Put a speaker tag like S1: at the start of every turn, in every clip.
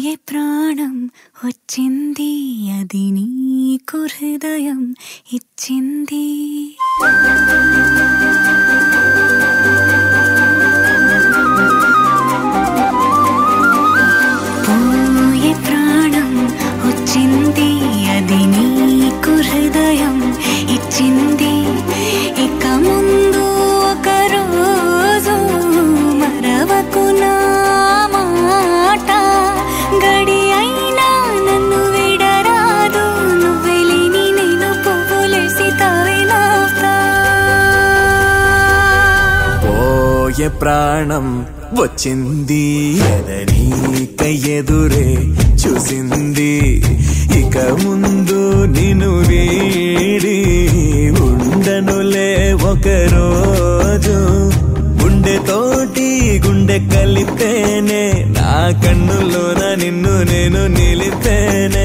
S1: పోయే ప్రాణం వచ్చింది అది నీకు హృదయం ఇచ్చింది పోయే ప్రాణం వచ్చింది అది నీకు హృదయం ఇచ్చింది ఇక ముందు ఒక రోజు మరవకు నా మాట గడి అయినా నన్ను విడరాదు నువ్వెలిని నేను పువ్వులేసి తవిలాస్తా
S2: పోయే ప్రాణం వచ్చింది ఎదనీక ఎదురే చూసింది ఇక ముందు నిన్ను వీడి ఉండనులే ఒక రోజు గుండె తోటి గుండె కలిపేనే నా కన్నులోన నిన్ను నేను నిలిపేనే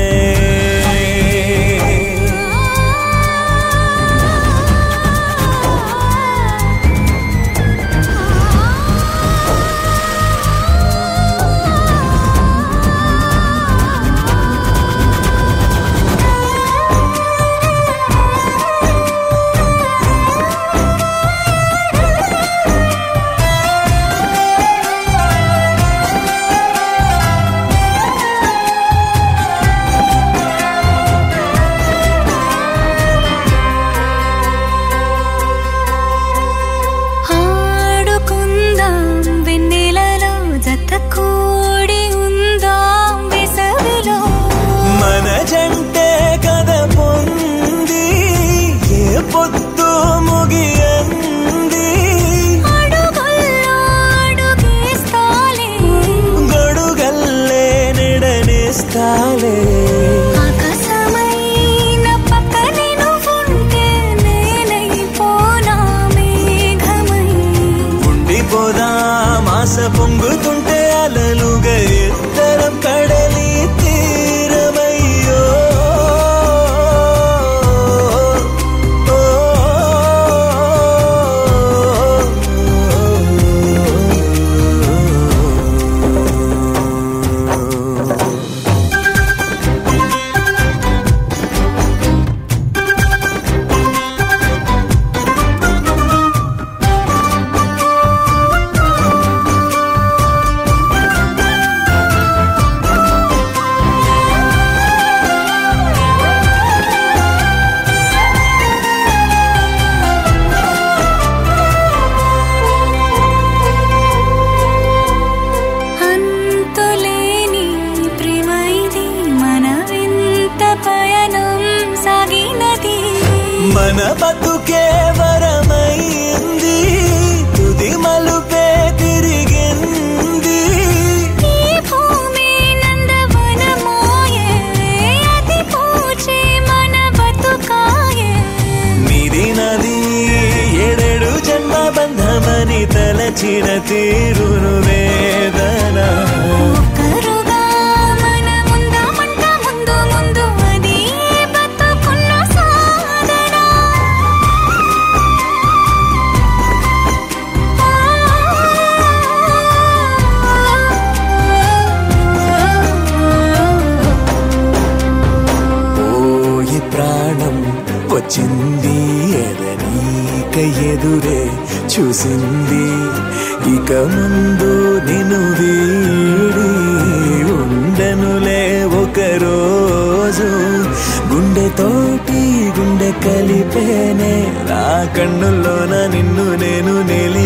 S1: ఆడుకుందాం వెన్నెలలో జత కూడి ఉందాం వేసవిలో
S2: మన జంటే కథ పొంది ఏ పొద్దు ముగియంది
S1: అడుగుల్లో అడుగేస్తాలే
S2: గొడుగల్లే నిడనిస్తాలే
S1: ఆకాశమైన పక్కనే నువ్వుంటే నేనైపోనా మేఘమై
S2: ఉండిపోదా మాస పొంగుతుంటే అలలుగా ఇద్దరం కడలి తీరమయ్యో ఓ,
S1: అంతులేని ప్రేమ ఇది మన వింత పయనం సాగినది
S2: మన బతుకే వరమైంది తుది మలుపే తిరిగింది
S1: ఈ భూమి నందవనమోయే అది పూచే మన బతుకాయే
S2: మీది నది ఏడేడు జన్మ బంధమని తలచిన తీరును వేదన
S1: ఒక్కరుగా మనముందామంట ముందు ముందు అది బతుకున్న సాధన
S2: పోయి ప్రాణం వచ్చింది ఎదనీక ఎదురే చూసింది ఇక ముందు నిన్ను వీడి ఉండనులే ఒక రోజు గుండె తోటి గుండె కలిపేనే నా కన్నుల్లోన నిన్ను నేను నిలి